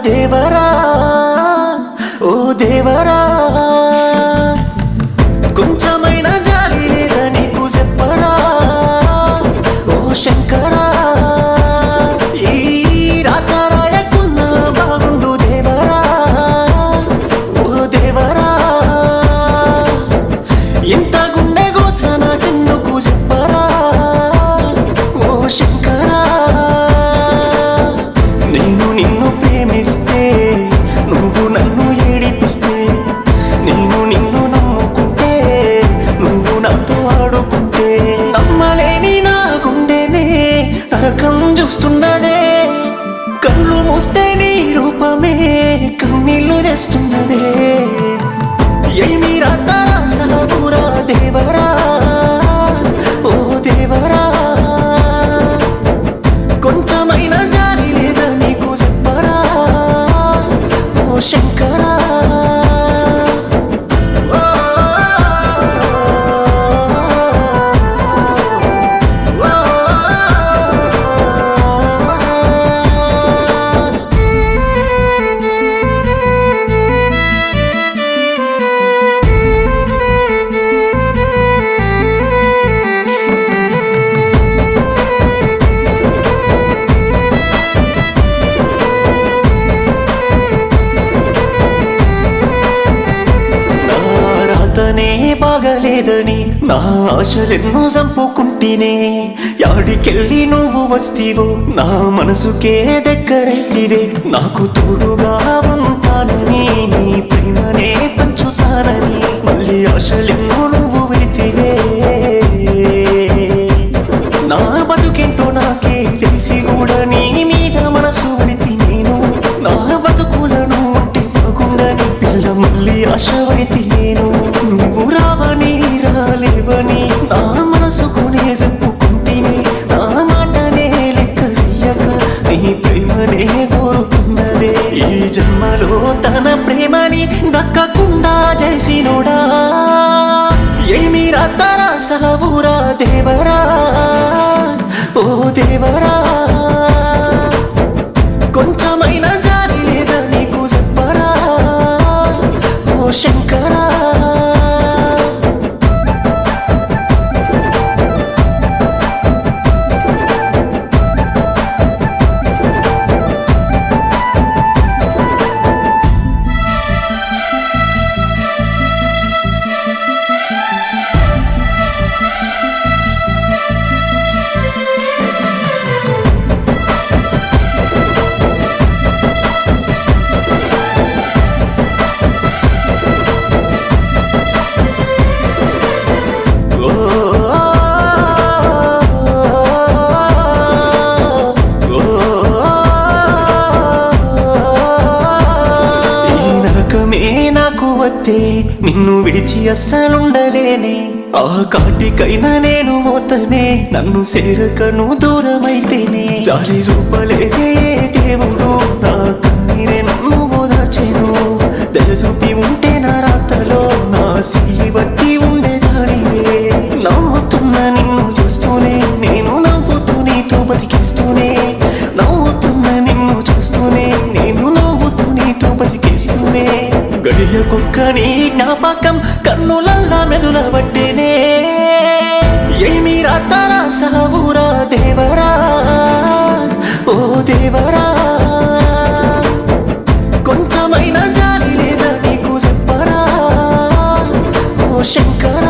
దేవరా ఓ దేవరా కొంచెమైన జాలి లేదా నీకు చెప్పరా ఓ శంకరా ఈ రాత రాయకున్నా బాగుండు దేవరా ఓ దేవరా ఇంత గుండె గోచ నాకెందుకు చెప్పరా ఓ శంకరా నేను నిన్ను ప్రేమిస్తే నువ్వు నన్ను ఏడిపిస్తే నేను నిన్ను నమ్ముకుంటే నువ్వు నాతో ఆడుకుంటే నమ్మలేని నా గుండెనే నరకం చూస్తున్నదే కళ్ళు మూస్తే నీ రూపమే కన్నీళ్లు తెస్తున్నదే ఏమి రాతారా సహపురా దేవరా ఓ దేవరా కొంచెమైన జాలి లేదా నీకు చెప్పరా ఓ శంకరా ఓ, ఓ, ఓ. నా రాతనే బాగలేదని నా ఆశలెన్నో చంపుకుంటేనే యాడికెళ్ళి నువ్వు వస్తీవో నా మనసుకే దగ్గరైతివే నాకు తోడుగా ఉంటానని నీ ప్రేమనే పంచుతానని మళ్ళీ ఆశలెన్నో నువ్వు విడితివే నా బతుకేంటో నాకే తెలిసి కూడా నీ మీద మనసు పడితే నేను నా బతుకులను ఉంటే బాగుండని పిల్ల మళ్ళీ ఆశపడితే నేను నువ్వు రావని రాలేవని నా మనసుకునే చెప్పుకుంటేనే నా మాటనే లెక్క చెయ్యక నీ ప్రేమనే కోరుతున్నదే ఈ జన్మలో తన ప్రేమని దక్కకుండా చేసినోడా ఏమి రాతారా సహవురా దేవరా ఓ దేవరా కొంచెమైన జాలి లేదా నీకు చెప్పరా ఓ శంకరా ఓ ఈ నరకమే నాకు వత్తే నిన్ను విడిచి అస్సలుండలేనే ఆ కాటికైనా నేను పోతనే నన్ను సేరకను దూరమైతేనే జాలి చూపలేదే దేవుడు నా కన్నీరే నన్ను ఓదార్చెను దయ చూపి ఉంటే నా రాతలో నా సిరి బట్టి ఉండేదానివే నవ్వుతున్న నిన్ను చూస్తూనే నేను నవ్వుతూ నీతో బతికిస్తూనే నవ్వుతున్న నిన్ను చూస్తూనే నేను నవ్వుతూ నీతో బతికిస్తూనే గడియ కుక్క నీ జ్ఞాపకం కన్నులల్లా మెదుల పట్టేనే ఏమి రాతారా సహవురా దేవరా ఓ దేవరా కొంచెమైన జాలి లేదా నీకు చెప్పరా ఓ శంకర